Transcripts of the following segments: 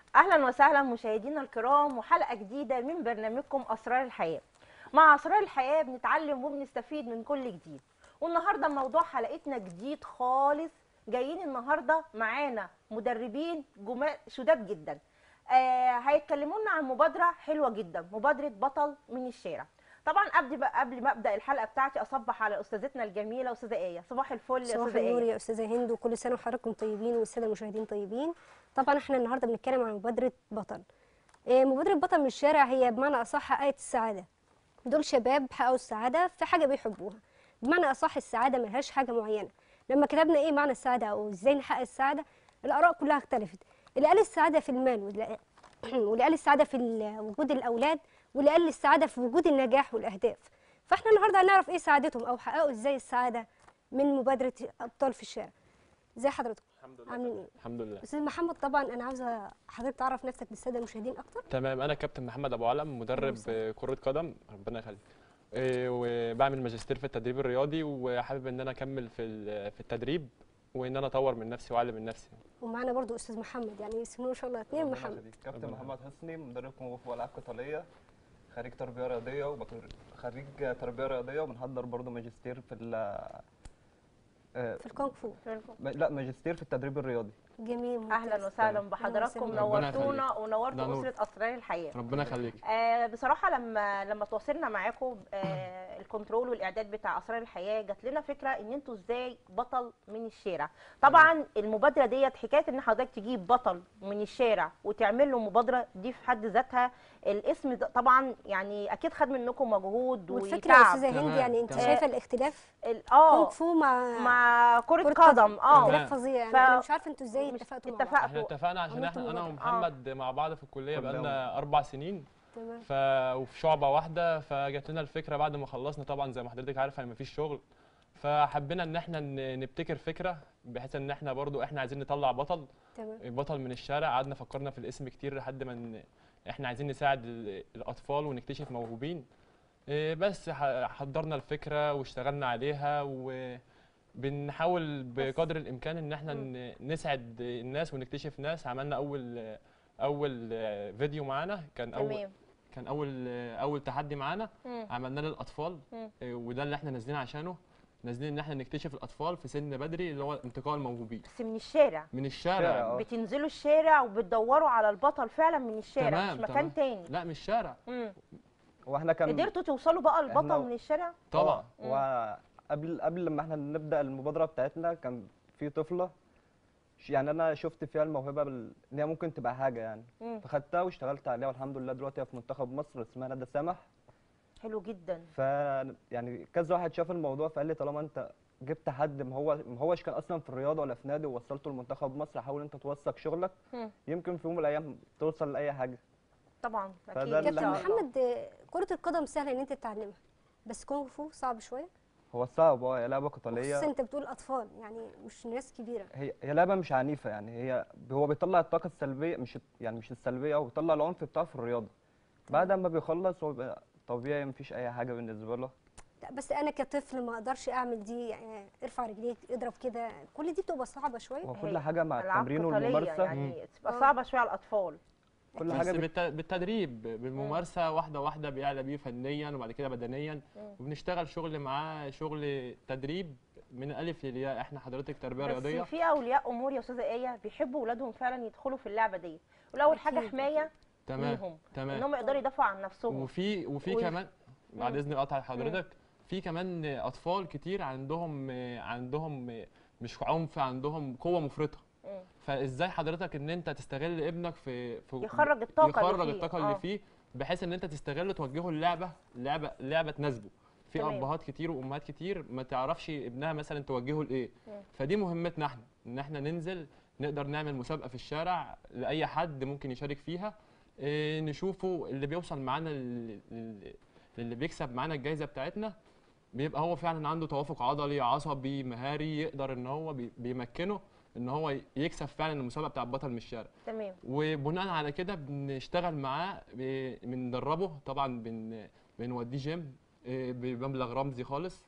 اهلا وسهلا مشاهدينا الكرام وحلقه جديده من برنامجكم اسرار الحياه مع اسرار الحياه بنتعلم وبنستفيد من كل جديد والنهارده موضوع حلقتنا جديد خالص جايين النهارده معانا مدربين جمال شداد جدا آه هيتكلموا لنا عن مبادره حلوه جدا مبادره بطل من الشارع طبعا قبل بقى قبل ما ابدا الحلقه بتاعتي اصبح على استاذتنا الجميله استاذه ايه صباح الفل يا صباح استاذه النور ايه يا استاذه هند وكل سنه وحضراتكم طيبين والساده المشاهدين طيبين طبعا احنا النهارده بنتكلم عن مبادره بطل آه، مبادره بطل من الشارع هي بمعنى اصح حققت السعاده دول شباب حققوا السعاده في حاجه بيحبوها بمعنى اصح السعاده ملهاش حاجه معينه لما كتبنا ايه معنى السعاده او ازاي نحقق السعاده الاراء كلها اختلفت اللي قال السعاده في المال واللي واللي قال السعاده في ال- وجود الاولاد واللي قال السعاده في وجود النجاح والاهداف فاحنا النهارده هنعرف ايه سعادتهم او حققوا ازاي السعاده من مبادره ابطال في الشارع زي حضرتك الحمد لله عاملين ايه الحمد لله استاذ محمد طبعا انا عاوزه حضرتك تعرف نفسك للساده المشاهدين اكتر تمام انا كابتن محمد ابو علم مدرب وسهلا. آه، كره قدم ربنا يخليك آه، وبعمل ماجستير في التدريب الرياضي وحابب ان انا اكمل في ال- في التدريب وان انا اطور من نفسي واعلم من نفسي ومعانا برضو استاذ محمد يعني اسمه ما شاء الله اثنين ربنا محمد يخليك. كابتن ربنا محمد حسني مدرب كونغ فو والعاب قتاليه خريج تربيه رياضيه وبكالوريوس خريج تربيه رياضيه وبنحضر برضه ماجستير في ال آه، في الكونغ فو م- لا ماجستير في التدريب الرياضي جميل ممتاز. اهلا وسهلا أهلا بحضراتكم وسهلا. ربنا نورتونا يخليك. ونورتوا ده نور. اسره اسرار الحياه ربنا يخليك آه بصراحه لما لما تواصلنا معاكم آه الكنترول والاعداد بتاع اسرار الحياه جات لنا فكره ان انتوا ازاي بطل من الشارع طبعا المبادره ديت حكايه ان حضرتك تجيب بطل من الشارع وتعمل له مبادره دي في حد ذاتها الاسم ده طبعا يعني اكيد خد منكم مجهود والفكره يا وتعب استاذه هند تمام، يعني انت تمام. شايفه الاختلاف ال- كونغ اه فو مع مع كره كرة قدم اه تمام. اختلاف فظيع يعني ف- انا مش عارفه انتوا ازاي مش اتفقتوا مع بعض اتفقوا. احنا اتفقنا عشان عملتوا احنا انا مبادرة. ومحمد مع بعض في الكليه كلنا. بقالنا اربع سنين تمام ف وفي شعبه واحده فجات لنا الفكره بعد ما خلصنا طبعا زي ما حضرتك عارفه ان مفيش شغل فحبينا ان احنا ن- نبتكر فكره بحيث ان احنا برضو احنا عايزين نطلع بطل تمام بطل من الشارع قعدنا فكرنا في الاسم كتير لحد ما ن- احنا عايزين نساعد ال- الاطفال ونكتشف موهوبين إيه بس ح- حضرنا الفكره واشتغلنا عليها وبنحاول بقدر الامكان ان احنا ن- نسعد الناس ونكتشف ناس عملنا اول اول فيديو معانا كان اول تمام كان اول اول تحدي معانا مم. عملناه للاطفال مم. إيه، وده اللي احنا نازلين عشانه نازلين ان احنا نكتشف الاطفال في سن بدري اللي هو انتقاء الموهوبين بس من الشارع من شارع، الشارع آه. بتنزلوا الشارع وبتدوروا على البطل فعلا من الشارع تمام، مش مكان تمام. تاني لا مش شارع مم. واحنا كان قدرتوا توصلوا بقى البطل إحنا- من الشارع طبعا آه، وقبل قبل لما احنا نبدا المبادره بتاعتنا كان في طفله ش- يعني انا شفت فيها الموهبه بال... ان هي ممكن تبقى حاجه يعني مم. فخدتها واشتغلت عليها والحمد لله دلوقتي هي في منتخب مصر اسمها ندى سامح حلو جدا ف يعني كذا واحد شاف الموضوع فقال لي طالما انت جبت حد ما هو ما هوش كان اصلا في الرياضه ولا في نادي ووصلته لمنتخب مصر حاول انت توثق شغلك مم. يمكن في يوم من الايام توصل لاي حاجه طبعا فده اكيد اللي إن كابتن شاء الله. محمد آه، كره القدم سهله ان انت تتعلمها بس كونغ فو صعب شويه هو صعب اه هي لعبه خصوصا قتاليه انت بتقول اطفال يعني مش ناس كبيره هي هي لعبه مش عنيفه يعني هي هو بيطلع الطاقه السلبيه مش يعني مش السلبيه هو بيطلع العنف بتاعه في الرياضه بعد ما بيخلص هو بيبقى طبيعي مفيش اي حاجه بالنسبه له لا بس انا كطفل ما اقدرش اعمل دي يعني ارفع رجليك اضرب كده كل دي بتبقى صعبه شويه هو هي كل حاجه مع ألعاب التمرين قتالية والممارسه يعني تبقى آه. صعبه شويه على الاطفال كل بس حاجه بت... بالت- بالتدريب بالممارسه واحده واحده بيعلى بيه فنيا وبعد كده بدنيا مم. وبنشتغل شغل معاه شغل تدريب من الالف للياء احنا حضرتك تربيه رياضيه بس في اولياء امور يا استاذه ايه بيحبوا اولادهم فعلا يدخلوا في اللعبه دي والاول حاجه أكيد، حمايه تمام ليهم تمام انهم يقدروا يدافعوا عن نفسهم وفي وفي وي- كمان بعد مم. اذن قطع حضرتك في كمان اطفال كتير عندهم عندهم مش عنف عندهم قوه مفرطه مم. فازاي حضرتك ان انت تستغل ابنك في, في يخرج الطاقه يخرج اللي فيه. الطاقه آه. اللي فيه بحيث ان انت تستغله توجهه اللعبه لعبه لعبه تناسبه في تمام. ابهات كتير وامهات كتير ما تعرفش ابنها مثلا توجهه لايه مم. فدي مهمتنا احنا ان احنا ننزل نقدر نعمل مسابقه في الشارع لاي حد ممكن يشارك فيها إيه نشوفه اللي بيوصل معانا لل- لل- للي بيكسب معانا الجائزه بتاعتنا بيبقى هو فعلا عنده توافق عضلي عصبي مهاري يقدر ان هو بي- بيمكنه ان هو يكسب فعلا المسابقه بتاع بطل من الشارع تمام وبناء على كده بنشتغل معاه ب- بندربه طبعا بن بنوديه جيم إيه، بمبلغ رمزي خالص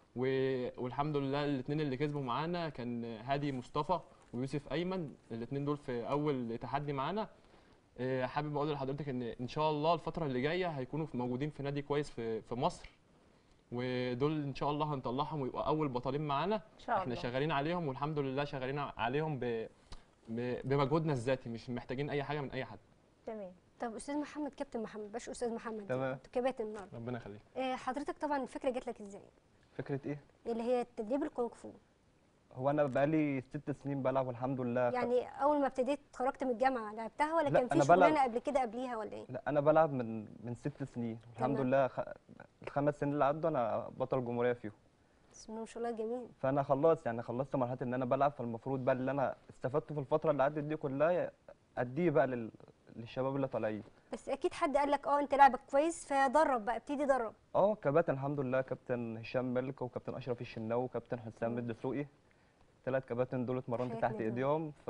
و- والحمد لله الاثنين اللي كسبوا معانا كان هادي مصطفى ويوسف ايمن الاثنين دول في اول تحدي معانا آه، حابب اقول لحضرتك ان ان شاء الله الفتره اللي جايه هيكونوا في- موجودين في نادي كويس في في مصر ودول ان شاء الله هنطلعهم ويبقوا اول بطلين معانا ان شاء احنا الله شغالين عليهم والحمد لله شغالين عليهم ب... ب... بمجهودنا الذاتي مش محتاجين اي حاجه من اي حد تمام طب استاذ محمد كابتن محمد باش استاذ محمد تمام. انتوا كباتن النهارده ربنا يخليك آه، حضرتك طبعا الفكره جات لك ازاي فكره ايه اللي هي تدريب الكونغ فو هو انا بقالي ست سنين بلعب والحمد لله يعني اول ما ابتديت خرجت من الجامعه لعبتها ولا لا، كان في أنا بلعب- شغلانه قبل كده قبليها ولا ايه لا انا بلعب من من ست سنين الحمد تمام. لله خ... الخمس سنين اللي عدوا انا بطل جمهوريه فيهم بسم الله ما شاء الله جميل فانا خلاص يعني خلصت مرحله ان انا بلعب فالمفروض بقى اللي انا استفدته في الفتره اللي عدت دي كلها اديه بقى لل... للشباب اللي طالعين بس اكيد حد قال لك اه انت لعبك كويس فدرب بقى ابتدي درب اه كباتن الحمد لله كابتن هشام ملك وكابتن اشرف الشناوي وكابتن حسام الدسوقي ثلاث كباتن دول اتمرنت حياة تحت نجم. ايديهم ف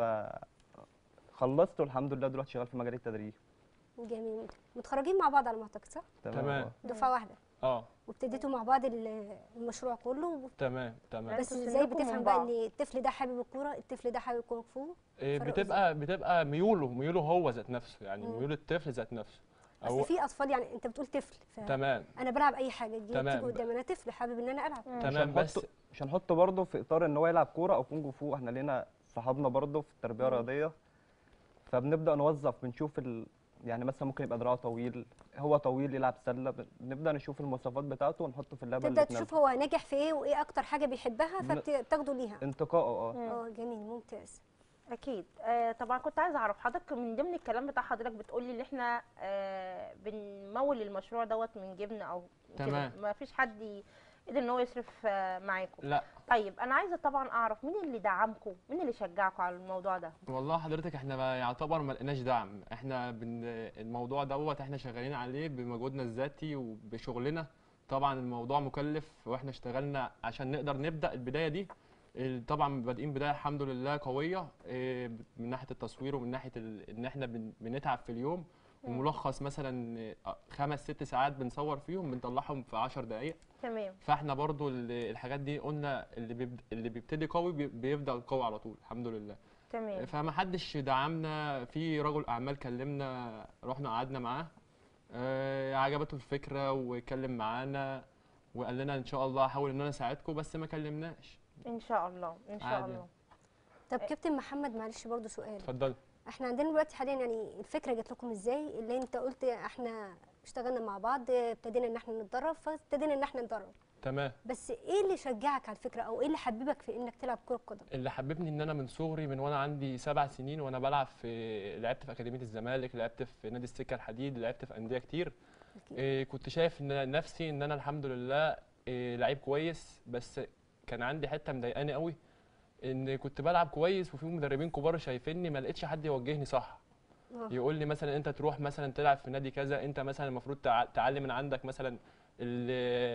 خلصت والحمد لله دلوقتي شغال في مجال التدريب جميل متخرجين مع بعض على ما اعتقد صح تمام. آه. دفعه واحده اه وابتديتوا مع بعض ال- المشروع كله تمام تمام بس انتوا ازاي سنكم من بتفهم بقى بعض. ان الطفل ده حابب الكوره الطفل ده حابب الكونغ فو إيه، فرق بتبقى بتبقى ميوله ميوله هو ذات نفسه يعني مم. ميول الطفل ذات نفسه اصل في اطفال يعني انت بتقول طفل تمام فانا بلعب اي حاجه تجي تمام. تيجي قدامي انا طفل حابب ان انا العب مم. تمام مش بس هنحطه مش هنحطه برضه في اطار ان هو يلعب كوره او كونج فو احنا لينا صحابنا برضه في التربيه مم. الرياضيه فبنبدا نوظف بنشوف ال... يعني مثلا ممكن يبقى دراعه طويل هو طويل يلعب سله بنبدا نشوف المواصفات بتاعته ونحطه في اللعبه تبدا اللي تشوف تناسبه هو ناجح في ايه وايه اكتر حاجه بيحبها من- فبتاخده ليها انتقائه اه مم. اه جميل ممتاز اكيد آه طبعا كنت عايزه اعرف حضرتك من ضمن الكلام بتاع حضرتك بتقولي ان احنا آه بنمول المشروع دوت من جبن او كده. تمام. ما فيش حد ي- قدر ان هو يصرف آه معاكم لا طيب انا عايزه طبعا اعرف مين اللي دعمكم مين اللي شجعكم على الموضوع ده والله حضرتك احنا ما يعتبر ما لقيناش دعم احنا بن الموضوع دوت احنا شغالين عليه بمجهودنا الذاتي وبشغلنا طبعا الموضوع مكلف واحنا اشتغلنا عشان نقدر نبدا البدايه دي ال- طبعا بادئين بدايه الحمد لله قويه إيه، من ناحيه التصوير ومن ناحيه ال- ان احنا بن- بنتعب في اليوم وملخص مثلا آه، خمس ست ساعات بنصور فيهم بنطلعهم في 10 دقائق تمام فاحنا برضو ال- الحاجات دي قلنا اللي بيبد- اللي بيبتدي قوي بي- بيفضل قوي على طول الحمد لله تمام فما حدش دعمنا في رجل اعمال كلمنا رحنا قعدنا معاه آه، عجبته الفكره واتكلم معانا وقال لنا ان شاء الله هحاول ان انا اساعدكم بس ما كلمناش ان شاء الله ان شاء عادي. الله طب كابتن محمد معلش برضو سؤال اتفضل احنا عندنا دلوقتي حاليا يعني الفكره جات لكم ازاي اللي انت قلت احنا اشتغلنا مع بعض ابتدينا ان احنا نتدرب فابتدينا ان احنا ندرب تمام بس ايه اللي شجعك على الفكره او ايه اللي حببك في انك تلعب كره قدم اللي حببني ان انا من صغري من وانا عندي سبع سنين وانا بلعب في لعبت في اكاديميه الزمالك لعبت في نادي السكه الحديد لعبت في انديه كتير أكيد. إيه كنت شايف ان نفسي ان انا الحمد لله إيه لعيب كويس بس كان عندي حته مضايقاني قوي ان كنت بلعب كويس وفي مدربين كبار شايفيني ما لقيتش حد يوجهني صح آه. يقول لي مثلا انت تروح مثلا تلعب في نادي كذا انت مثلا المفروض تع- تعلي من عندك مثلا ال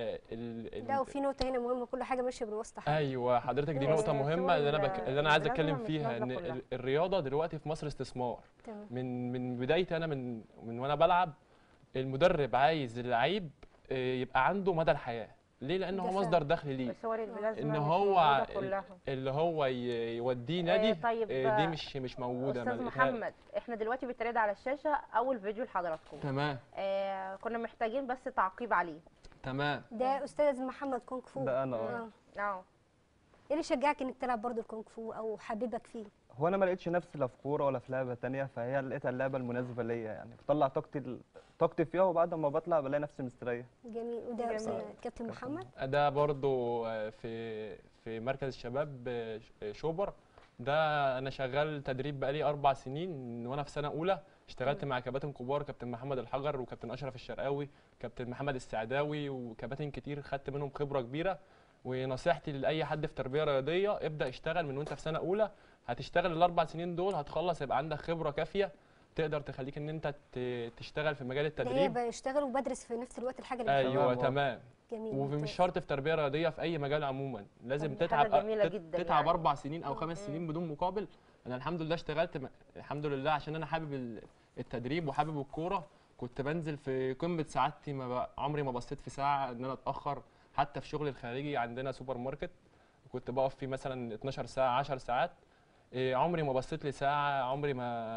ال لا وفي نقطه هنا مهمه كل حاجه ماشيه بالواسطه حاجة. ايوه حضرتك دي هي نقطه مهمه اللي انا بك... الصور اللي انا عايز اللازمة اتكلم مش فيها نازلة ان كلها. ال- الرياضه دلوقتي في مصر استثمار تمام من من بدايتي انا من من وانا بلعب المدرب عايز اللعيب آه، يبقى عنده مدى الحياه ليه لان ده هو فعلا. مصدر دخل ليه الصور البلازما ان مش هو موجودة ال- كلها اللي هو ي- يوديه نادي طيب، آه، دي مش مش موجوده ما استاذ لقيتها- محمد احنا دلوقتي بيتعرض على الشاشه اول فيديو لحضراتكم تمام آه كنا محتاجين بس تعقيب عليه تمام ده استاذ محمد كونغ فو ده أنا، آه. اه اه ايه اللي شجعك انك تلعب برضو الكونغ فو او حببك فيه هو انا ما لقيتش نفسي لا في كوره ولا في لعبه تانية فهي لقيتها اللعبه المناسبه ليا يعني بطلع طاقتي ال- طاقتي فيها وبعد ما بطلع بلاقي نفسي مستريح جميل وده جميل. أستاذ كابتن محمد ده برضو آه، في في مركز الشباب آه، ش- آه، شوبر ده انا شغال تدريب بقالي اربع سنين من وانا في سنه اولى اشتغلت مع كباتن كبار كابتن محمد الحجر وكابتن اشرف الشرقاوي كابتن محمد السعداوي وكباتن كتير خدت منهم خبره كبيره ونصيحتي لاي حد في تربيه رياضيه ابدا اشتغل من وانت في سنه اولى هتشتغل الاربع سنين دول هتخلص يبقى عندك خبره كافيه تقدر تخليك ان انت ت- تشتغل في مجال ده هي التدريب بشتغل وبدرس في نفس الوقت الحاجه اللي ايوه تمام. تمام جميل ومش ممتاز. شرط في تربيه رياضيه في اي مجال عموما لازم طب دي تتعب حاجة جميلة تت- جدا تتعب يعني. اربع سنين او خمس مم. سنين بدون مقابل انا الحمد لله اشتغلت م- الحمد لله عشان انا حابب ال- التدريب وحابب الكوره كنت بنزل في قمه سعادتي ما ب... عمري ما بصيت في ساعه ان انا اتاخر حتى في شغلي الخارجي عندنا سوبر ماركت كنت بقف فيه مثلا 12 ساعه 10 ساعات إيه، عمري ما بصيت لي ساعه عمري ما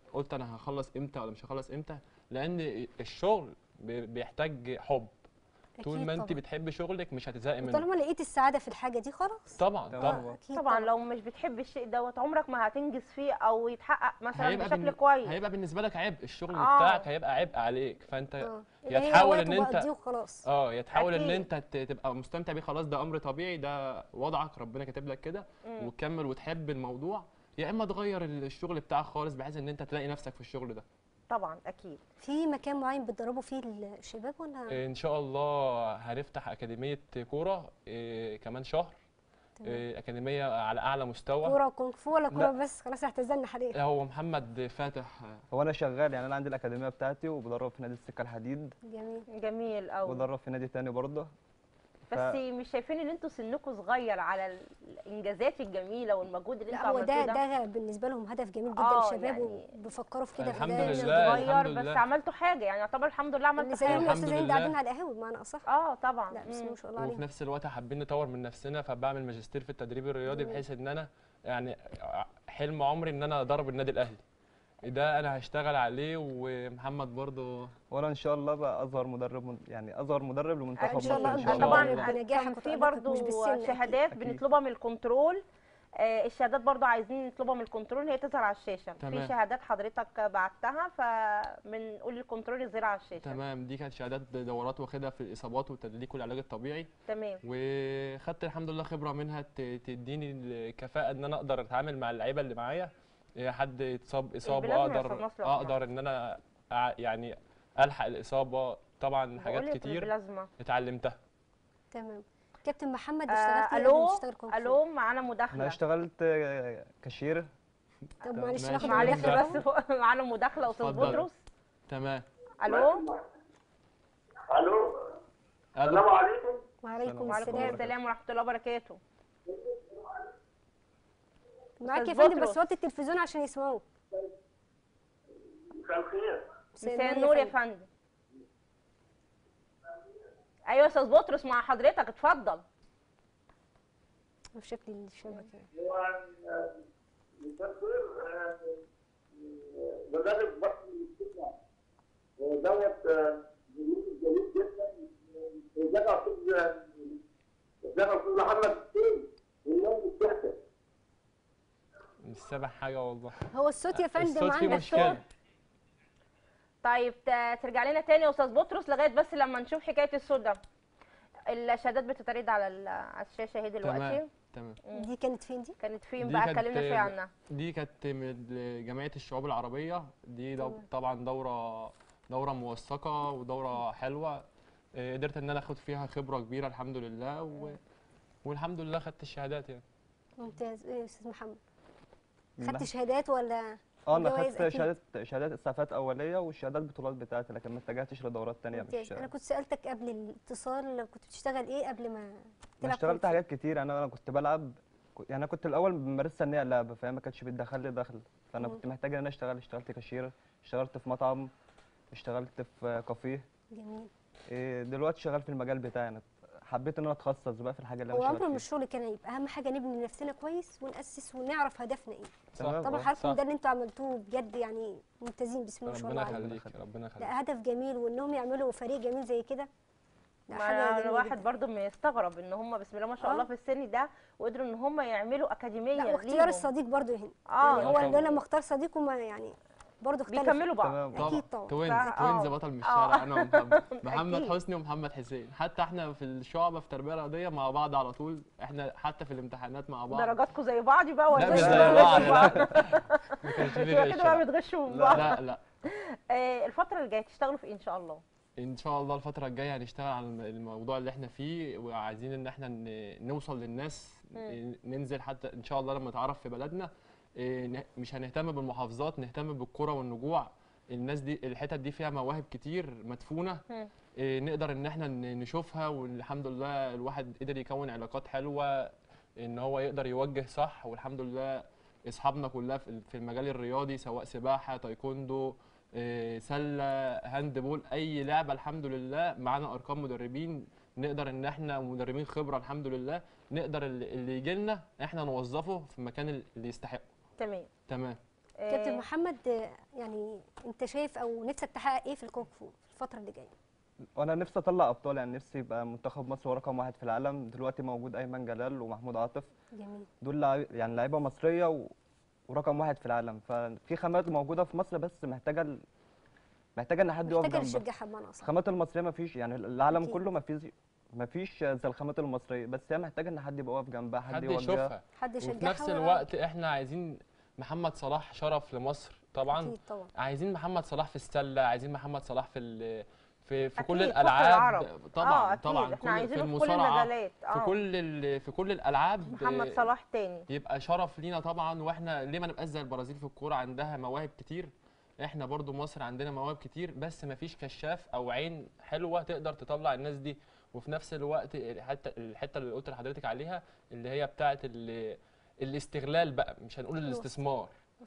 قلت انا هخلص امتى ولا مش هخلص امتى لان الشغل بي- بيحتاج حب طول أكيد ما انت طبعاً. بتحبي شغلك مش هتزهقي منه طالما لقيت السعاده في الحاجه دي خلاص طبعا طبعاً. طبعا آه، أكيد طبعا لو مش بتحب الشيء دوت عمرك ما هتنجز فيه او يتحقق مثلا بشكل بالن- كويس هيبقى بالنسبه لك عبء الشغل آه. بتاعك هيبقى عبء عليك فانت آه. يا اللي هي تحاول وقت ان انت- وبقضيه وخلاص اه يا تحاول ان أكيد. انت ت- تبقى مستمتع بيه خلاص ده امر طبيعي ده وضعك ربنا كاتب لك كده مم. وتكمل وتحب الموضوع يا اما تغير الشغل بتاعك خالص بحيث ان انت تلاقي نفسك في الشغل ده طبعا اكيد في مكان معين بتدربوا فيه الشباب ولا ان شاء الله هنفتح اكاديميه كوره إيه، كمان شهر تمام. إيه، اكاديميه على اعلى مستوى كوره وكونغ فو ولا كوره لا. بس خلاص اعتزلنا حاليا هو محمد فاتح هو انا شغال يعني انا عندي الاكاديميه بتاعتي وبدرب في نادي السكه الحديد جميل جميل قوي وبدرب في نادي تاني برضه ف- بس مش شايفين ان انتوا سنكم صغير على الانجازات الجميله والمجهود اللي لا انتوا هو ده عملتوه ده ده بالنسبه لهم هدف جميل جدا آه، الشباب يعني وبيفكروا في كده الحمد فده لله، شيء الحمد صغير بس لله. عملتوا حاجه يعني يعتبر الحمد لله اللي عملتوا زيهم حاجه يا الحمد استاذ هند لله. قاعدين على القهوه بمعنى اصح اه طبعا لا بسم الله مم. ما شاء الله وفي عليهم نفس الوقت حابين نطور من نفسنا فبعمل ماجستير في التدريب الرياضي بحيث ان انا يعني حلم عمري ان انا ادرب النادي الاهلي ده انا هشتغل عليه ومحمد برضه وانا ان شاء الله بقى اصغر مدرب من يعني اصغر مدرب لمنتخب إن شاء الله مصر ان أكبر شاء طبعا الله مدرب. بنجاحك كان في وتألقك برضو مش بالسن أكيد. شهادات أكيد. بنطلبها من الكنترول آه، الشهادات برضو عايزين نطلبها من الكنترول هي تظهر على الشاشه في تمام. شهادات حضرتك بعتها فبنقول للكنترول يظهرها على الشاشه تمام دي كانت شهادات دورات واخدها في الاصابات والتدليك والعلاج الطبيعي تمام وخدت الحمد لله خبره منها ت- تديني الكفاءه ان انا اقدر اتعامل مع اللعيبه اللي معايا إيه، حد اتصاب اصابه لازم اقدر يحصل نصل اقدر ان انا أع- يعني الحق الاصابه طبعا حاجات بقولك كتير بلازما اتعلمتها تمام كابتن محمد آه اشتغلت ايه قبل الو ما تشتغل كونغ فو؟ الو معانا انا مداخله اشتغلت آه، كاشير طب معلش ماشي. ناخد معلش المداخلة بس معانا مداخله استاذ اتفضل. بطرس تمام الو الو ألو. السلام عليكم وعليكم وعليكم السلام السلام ورحمه الله وبركاته معاك يا أستاذ فندم بطرس. بس وطي التلفزيون عشان يسمعوك مساء الخير مساء النور يا فندم ايوه يا استاذ بطرس مع حضرتك اتفضل في شكل الشبكه هو آه، مساء الخير آه، آه، مدرب بطل الاستثناء دوت آه، جميل جميل جدا ازيك يا استاذ آه، ازيك يا استاذ محمد حسين والنوم الشركه مش سامع حاجه والله هو الصوت يا فندم الصوت فيه عندك مشكله طيب ت- ترجع لنا تاني يا استاذ بطرس لغايه بس لما نشوف حكايه الصوت ده الشهادات بتتعرض على ال- على الشاشه اهي دلوقتي تمام تمام دي كانت فين دي؟ كانت فين دي بقى كانت- اتكلمنا شويه عنها دي كانت من جمعيه الشعوب العربيه دي دو تمام. طبعا دوره دوره موثقه ودوره حلوه إيه، قدرت ان انا اخد فيها خبره كبيره الحمد لله و... والحمد لله خدت الشهادات يعني ممتاز ايه يا استاذ محمد من خدت ناحية- شهادات ولا اه انا جوائز خدت أكيد. شهادات شهادات اسعافات اوليه وشهادات بطولات بتاعتي لكن ما اتجهتش لدورات تانية ممتاز مش انا كنت سالتك قبل الاتصال كنت بتشتغل ايه قبل ما انا تلعب اشتغلت كونغ فو؟ حاجات كتير انا انا كنت بلعب يعني انا كنت الاول بمارسها ان هي لعبه فهي ما كانتش بتدخل لي دخل فانا مم. كنت محتاج ان انا اشتغل اشتغلت كاشير اشتغلت في مطعم اشتغلت في كافيه جميل إيه، دلوقتي شغال في المجال بتاعي انا حبيت ان انا اتخصص بقى في الحاجه اللي هو انا عمره شغال ما فيها الشغل كان يبقى اهم حاجه نبني نفسنا كويس وناسس ونعرف هدفنا ايه تمام طبعا آه. حضراتكم صح. ده اللي انتوا عملتوه بجد يعني ممتازين بسم الله ما شاء الله ربنا عليكم يخليك ربنا يخليك لا هدف جميل وانهم يعملوا فريق جميل زي كده لا ما حاجه جميله الواحد جدا. برضو مستغرب ان هم بسم الله ما شاء آه. الله في السن ده وقدروا ان هم يعملوا اكاديميه لا واختيار ليهم. الصديق برضه هنا اه يعني هو طبعاً. لما اختار صديقه ما يعني برضه اختلف بيكملوا بعض تمام طبعا أكيد طبعا. توينز فا- توينز آه. بطل من آه. الشارع انا ومحمد محمد أكيد. حسني ومحمد حسين حتى احنا في الشعبة في تربية رياضية مع بعض على طول احنا حتى في الامتحانات مع بعض درجاتكم زي بعض بقى ولا لا مش إيه؟ زي بعض لا ما كانش في يبقى غش كده بقى لا. بتغشوا من بعض لا لا آه، الفتره اللي جايه تشتغلوا في ايه ان شاء الله ان شاء الله الفترة الجاية هنشتغل على الم- الموضوع اللي احنا فيه وعايزين ان احنا ن- نوصل للناس مم. ننزل حتى ان شاء الله لما نتعرف في بلدنا إيه، نه- مش هنهتم بالمحافظات نهتم بالكرة والنجوع الناس دي الحتت دي فيها مواهب كتير مدفونة مم. إيه، نقدر ان احنا ن- نشوفها والحمد لله الواحد قدر يكون علاقات حلوة ان هو يقدر يوجه صح والحمد لله اصحابنا كلها في في المجال الرياضي سواء سباحة تايكوندو إيه، سلة هاند بول اي لعبة الحمد لله معانا ارقام مدربين نقدر ان احنا مدربين خبرة الحمد لله نقدر اللي اللي يجي لنا احنا نوظفه في المكان اللي يستحقه تمام تمام كابتن آه، محمد آه، يعني انت شايف او نفسك تحقق ايه في الكونغ فو في الفتره اللي جايه وانا نفسي اطلع ابطال يعني نفسي يبقى منتخب مصر هو رقم واحد في العالم دلوقتي موجود ايمن جلال ومحمود عاطف جميل دول لعيب- يعني لعيبه مصريه و... ورقم واحد في العالم ففي خامات موجوده في مصر بس محتاجه ال... محتاجه ان حد يقف محتاجه جنبها نشجعها بمعنى اصح الخامات المصريه ما فيش يعني العالم أكيد. كله ما فيش ما فيش زي الخامات المصريه بس هي محتاجه ان حد يبقى واقف جنبها حد, حد يوجهها يشوفها حد وفي يشجعها نفس و- الوقت احنا عايزين محمد صلاح شرف لمصر طبعا اكيد طبعا عايزين محمد صلاح في السله عايزين محمد صلاح في ال- في في كل أكيد، فخر الالعاب العرب. طبعا آه، أكيد. طبعا احنا عايزينه في في كل المصارعه المجالات في آه. كل ال- في كل الالعاب محمد آه، صلاح تاني يبقى شرف لينا طبعا واحنا ليه ما نبقاش زي البرازيل في الكوره عندها مواهب كتير احنا برضو مصر عندنا مواهب كتير بس ما فيش كشاف او عين حلوه تقدر تطلع الناس دي وفي نفس الوقت حتى الحته اللي قلت لحضرتك عليها اللي هي بتاعه ال- الاستغلال بقى مش هنقول الاستثمار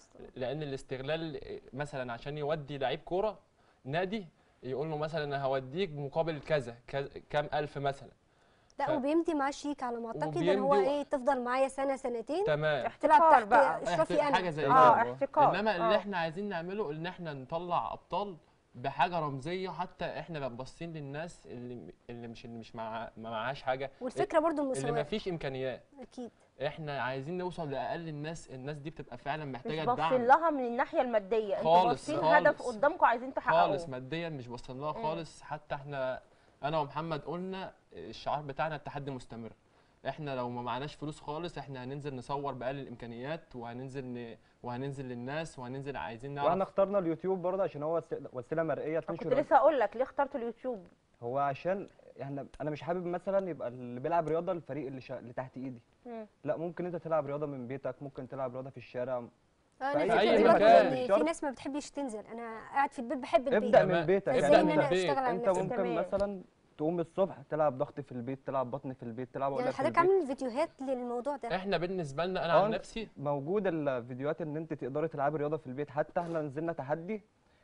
لان الاستغلال مثلا عشان يودي لعيب كوره نادي يقول له مثلا انا هوديك مقابل كذا كذا- كام الف مثلا لا ف- وبيمضي معاه شيك على ما اعتقد ان هو وبيمضي و- ايه تفضل معايا سنه سنتين تمام تلعب احتكار تحت بقى اشرافي احت- حاجه انا زي اه كده احتكار انما اللي آه. احنا عايزين نعمله ان احنا نطلع ابطال بحاجه رمزيه حتى احنا باصين للناس اللي اللي مش اللي مش مع ما معهاش حاجه والفكره برضو اللي ما المساواه فيش امكانيات اكيد احنا عايزين نوصل لاقل الناس الناس دي بتبقى فعلا مش محتاجه باصين الدعم لها من الناحيه الماديه انتوا خالص، باصين خالص. هدف قدامكم عايزين تحققوه خالص ماديا مش باصين لها مم. خالص حتى احنا انا ومحمد قلنا الشعار بتاعنا التحدي مستمر احنا لو ما معناش فلوس خالص احنا هننزل نصور باقل الامكانيات وهننزل ن... وهننزل للناس وهننزل عايزين نعرف واحنا اخترنا اليوتيوب برضه عشان هو وس- وسيله مرئيه كنت تنشر لسه اقول لك ليه اخترت اليوتيوب هو عشان احنا انا مش حابب مثلا يبقى اللي بيلعب رياضه الفريق اللي, شا... اللي تحت ايدي مم. لا ممكن انت تلعب رياضه من بيتك ممكن تلعب رياضه في الشارع اه في انا أي فكرة مكان. دلوقتي مكان. ان في شرط. ناس ما بتحبش تنزل انا قاعد في البيت بحب البيت ابدا تمام. من بيتك ابدأ ازاي ان من انا البيت. اشتغل على انت نفسي ممكن تمام. مثلا تقوم الصبح تلعب ضغط في البيت تلعب بطن في البيت تلعب يعني عقله في حضرتك البيت عامل فيديوهات للموضوع ده احنا بالنسبه لنا انا آه، عن نفسي موجود الفيديوهات ان انت تقدري تلعبي رياضه في البيت حتى احنا نزلنا تحدي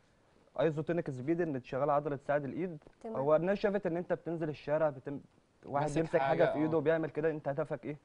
ايزوتونيك سبيد ان تشغل عضله تساعد الايد تمام. هو الناس شافت ان انت بتنزل الشارع بتم... واحد ماسك يمسك حاجه, حاجة، في ايده آه. وبيعمل كده انت هدفك ايه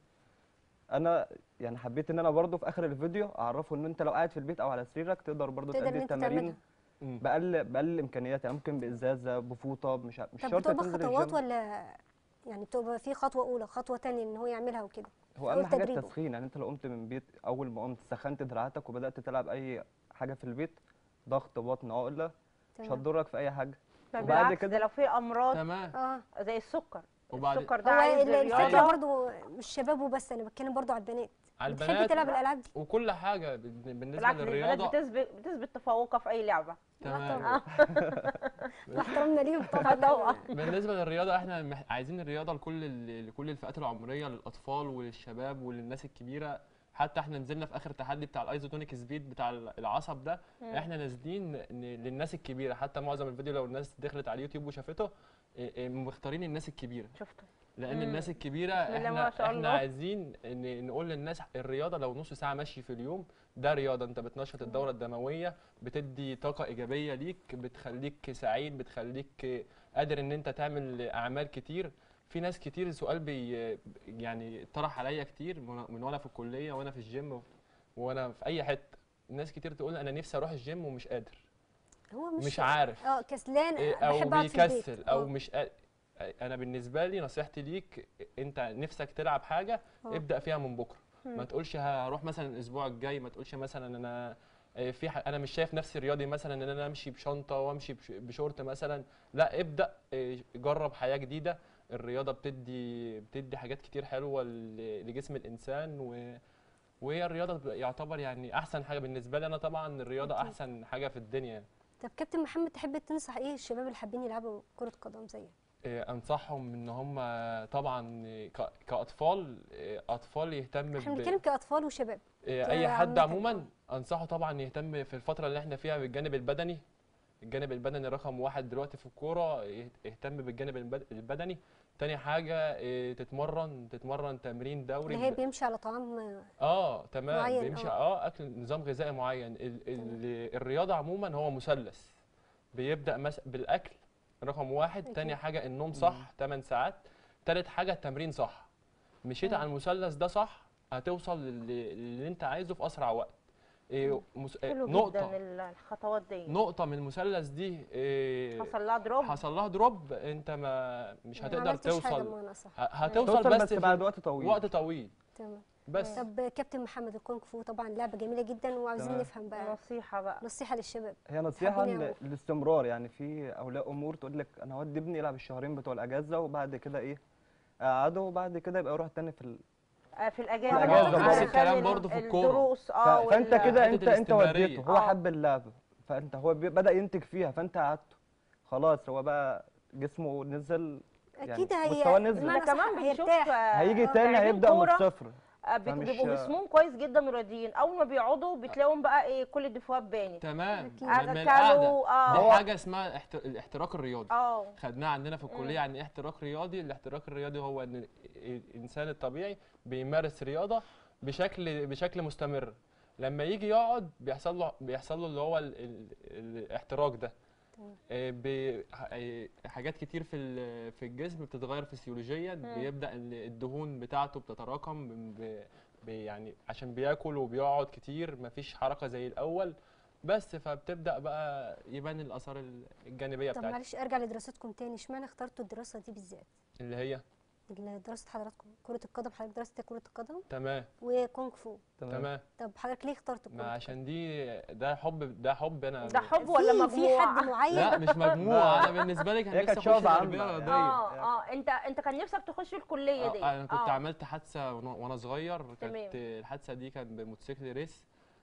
انا يعني حبيت ان انا برضو في اخر الفيديو اعرفه ان انت لو قاعد في البيت او على سريرك تقدر برضو تقدر ان تأدي انت التمارين تعملها مم. باقل باقل الامكانيات يعني ممكن بازازه بفوطه مش ع- مش طب شرط بتبقى تنزل خطوات الجيم ولا يعني بتبقى في خطوه اولى خطوه تانية ان هو يعملها وكده هو أول اهم حاجه تدريبه. التسخين يعني انت لو قمت من بيت اول ما قمت سخنت دراعاتك وبدات تلعب اي حاجه في البيت ضغط بطن عقله مش تمام هتضرك في اي حاجه ما وبعد بالعكس كده- ده لو في امراض تمام اه زي السكر وبعد- السكر ده هو عايز ال- الفكره رياضه برضو مش شباب وبس انا بتكلم برضو على البنات على بتحب البنات تلعب الالعاب دي وكل حاجه بال- بالنسبه بالعكس البنات للرياضه بتثبت بتثبت تفوقها في اي لعبه تمام مع احترامنا ليهم طبعا طبعا بالنسبه للرياضه احنا مح- عايزين الرياضه لكل ال- لكل الفئات العمريه للاطفال وللشباب وللناس الكبيره حتى احنا نزلنا في اخر تحدي بتاع الايزوتونيك سبيد بتاع ال- العصب ده احنا نازلين ن- للناس الكبيره حتى معظم الفيديو لو الناس دخلت على اليوتيوب وشافته إيه، إيه، مختارين الناس الكبيره شفته لان مم. الناس الكبيره بسم الله احنا ما شاء احنا الله. عايزين ان نقول للناس الرياضه لو نص ساعه مشي في اليوم ده رياضه انت بتنشط الدوره الدمويه بتدي طاقه ايجابيه ليك بتخليك سعيد بتخليك قادر ان انت تعمل اعمال كتير في ناس كتير سؤال بي يعني طرح عليا كتير من من وانا في الكليه وانا في الجيم وانا في اي حته ناس كتير تقول انا نفسي اروح الجيم ومش قادر هو مش مش عارف اه كسلان إيه، او بحب اقعد في البيت بيكسل او آه. مش قا- انا بالنسبه لي نصيحتي ليك انت نفسك تلعب حاجه آه. ابدا فيها من بكره مم. ما تقولش هروح مثلا الاسبوع الجاي ما تقولش مثلا انا إيه، في ح... انا مش شايف نفسي رياضي مثلا ان انا امشي بشنطه وامشي بش... بشورت مثلا لا ابدا إيه، جرب حياه جديده الرياضه بتدي بتدي حاجات كتير حلوه ل- لجسم الانسان و... وهي الرياضه بتبقى يعتبر يعني احسن حاجه بالنسبه لي انا طبعا الرياضه أكيد. احسن حاجه في الدنيا طب كابتن محمد تحب تنصح ايه الشباب اللي حابين يلعبوا كره قدم زيك إيه، انصحهم ان هم طبعا ك- كاطفال إيه، اطفال يهتم احنا ب بنتكلم كاطفال وشباب إيه، اي عامة. حد عموما انصحه طبعا يهتم في الفتره اللي احنا فيها بالجانب البدني الجانب البدني رقم واحد دلوقتي في الكوره يه- يهتم بالجانب البد- البدني تاني حاجه إيه، تتمرن تتمرن تمرين دوري اللي هي ب- بيمشي على طعام آه، اه تمام معين، بيمشي آه. اه اكل نظام غذائي معين ال ال الرياضه عموما هو مثلث بيبدا مس بالاكل رقم واحد أكيد. تاني حاجه النوم صح 8 ساعات تالت حاجه التمرين صح مشيت مم. على المثلث ده صح هتوصل للي, اللي انت عايزه في اسرع وقت إيه مس... إيه حلو نقطه جدا ال- الخطوات دي نقطه من المثلث دي إيه حصل لها دروب حصل لها دروب انت ما مش ما هتقدر عملتش حاجة توصل بمعنى أصح ه- هتوصل توصل بس, بس في بعد وقت طويل وقت طويل تمام بس طب كابتن محمد الكونغ فو طبعا لعبة جميلة جدا وعاوزين تمام. نفهم بقى نصيحه بقى نصيحة للشباب هي نصيحة حابين ل- يعملوا. الاستمرار يعني في أولياء أمور تقول لك أنا هودي ابني يلعب الشهرين بتوع الأجازة وبعد كده إيه أقعده وبعد كده يبقى يروح تاني في ال... آه، في الاجازه الأجازة برضه برضه. علشان الكلام ال- برضه في الكورة. الدروس ف... اه فأنت وال- كده حتة أنت أنت الاستمرارية. وديته هو آه. حب اللعب فأنت هو بي- بدأ ينتج فيها فأنت قعدته خلاص هو بقى جسمه نزل أكيد يعني هي مستواه نزل. بمعنى احنا أصح كمان بنشوف هيرتاح آه، هيجي آه، تاني لاعبين هيبدأ من كورة، الصفر آه، بت- فمش- بيبقوا جسمهم كويس جدا ورياضيين اول ما بيقعدوا بتلاقيهم بقى ايه كل الدفوات بانت تمام أكيد. من قاعدة من القعده كانوا اه دي حاجه اسمها احت... الاحتراق الرياضي اه خدناها عندنا في الكليه مم. يعني ايه احتراق رياضي الاحتراق الرياضي هو ان الانسان الطبيعي بيمارس رياضه بشكل بشكل مستمر لما يجي يقعد بيحصل له بيحصل له اللي هو ال... ال... الاحتراق ده تمام. آه، ب- ح- آه، حاجات كتير في ال- في الجسم بتتغير فسيولوجيا بيبدا ال- الدهون بتاعته بتتراكم ب- ب- ب- يعني عشان بياكل وبيقعد كتير مفيش حركه زي الاول بس فبتبدا بقى يبان الاثار ال- الجانبيه طب بتاعتها معلش ارجع لدراستكم تاني اشمعنى اخترتوا الدراسة دي بالذات اللي هي دراسة حضراتكم كرة القدم حضرتك درست كرة القدم تمام وكونغ فو تمام طب حضرتك ليه اخترت ما كرة عشان دي ده حب ده حب انا ده حب ولا في- مجموعه في حد معين لا مش مجموعه انا بالنسبه لي كان هي نفسي كانت اخش شعب تربيه عامة. رياضيه اه اه انت انت كان نفسك تخش الكليه دي آه، انا كنت آه. عملت حادثه وانا وأنا صغير تمام. كانت الحادثه دي كانت بموتوسيكل ريس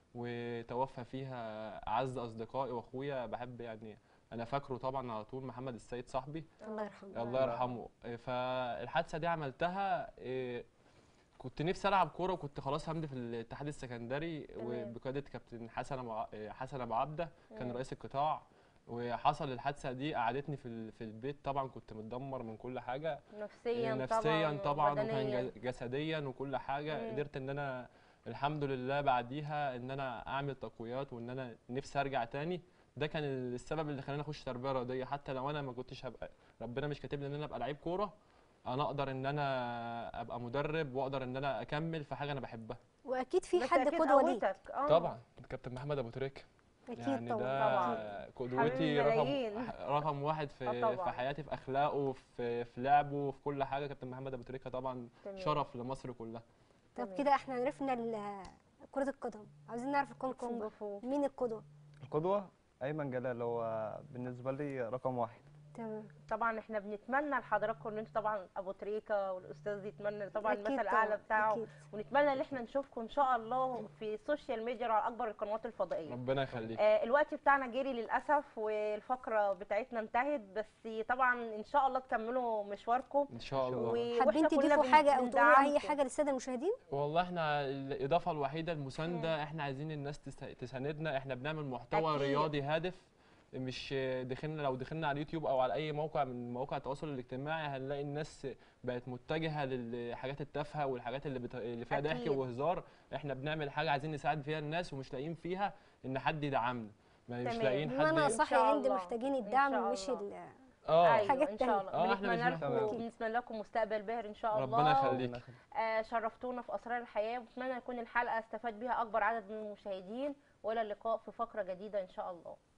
وتوفى فيها اعز اصدقائي واخويا بحب يعني انا فاكره طبعا على طول محمد السيد صاحبي الله يرحمه الله يرحمه إيه، فالحادثه دي عملتها إيه، كنت نفسي العب كوره وكنت خلاص همضي في الاتحاد السكندري تمام. وبقياده كابتن حسن ابو ع- إيه، حسن ابو عبده كان مم. رئيس القطاع وحصل الحادثه دي قعدتني في ال- في البيت طبعا كنت متدمر من كل حاجه نفسيا نفسيا طبعا وكان وبدنياً. ج- جسديا وكل حاجه مم. قدرت ان انا الحمد لله بعديها ان انا اعمل تقويات وان انا نفسي ارجع تاني ده كان السبب اللي خلاني اخش تربيه رياضيه حتى لو انا ما كنتش هبقى ربنا مش كاتب لي ان انا ابقى لعيب كوره انا اقدر ان انا ابقى مدرب واقدر ان انا اكمل في حاجه انا بحبها واكيد في بس حد أكيد قدوة ليك قوتك. آه. طبعا كابتن محمد ابو تريكه اكيد يعني طبعا ده قدوتي رقم الملايين. رقم واحد آه في طبعاً. في حياتي في اخلاقه في في لعبه في كل حاجه كابتن محمد ابو تريكه طبعا تمام. شرف لمصر كلها طب تمام. كده احنا عرفنا ال- كرة القدم عاوزين نعرف الكونغ فو كونغ بقى. فو. مين القدوة القدوة أيمن جلال هو بالنسبة لي رقم واحد تمام طبعا احنا بنتمنى لحضراتكم ان انتوا طبعا ابو تريكه والاستاذ يتمنى طبعا أكيد المثل طبعاً، الاعلى بتاعه أكيد. ونتمنى ان احنا نشوفكم ان شاء الله في السوشيال ميديا على اكبر القنوات الفضائيه ربنا يخليك آه الوقت بتاعنا جري للاسف والفقره بتاعتنا انتهت بس طبعا ان شاء الله تكملوا مشواركم ان شاء الله و- حابين وإحنا كلنا تضيفوا بن- حاجة او تقولوا اي بندعمكم. حاجة للسادة المشاهدين والله احنا الاضافه الوحيده المسانده احنا عايزين الناس تس- تساندنا احنا بنعمل محتوى أكيد. رياضي هادف مش دخلنا لو دخلنا على اليوتيوب او على اي موقع من مواقع التواصل الاجتماعي هنلاقي الناس بقت متجهه للحاجات التافهه والحاجات اللي, بت... اللي فيها ضحك أكيد. وهزار احنا بنعمل حاجه عايزين نساعد فيها الناس ومش لاقيين فيها ان حد يدعمنا ما مش تمام. لاقيين بمعنى حد اصح شاء يا هند الله. محتاجين إن الدعم شاء مش الله. ال- اه ايوه حاجات ان تانية. شاء الله آه، إحنا بنتمنى مش لكم محتاجين. بنتمنى لكم مستقبل باهر ان شاء الله ربنا يخليك آه، شرفتونا في اسرار الحياه واتمنى يكون الحلقه استفاد بها اكبر عدد من المشاهدين والى اللقاء في فقره جديده ان شاء الله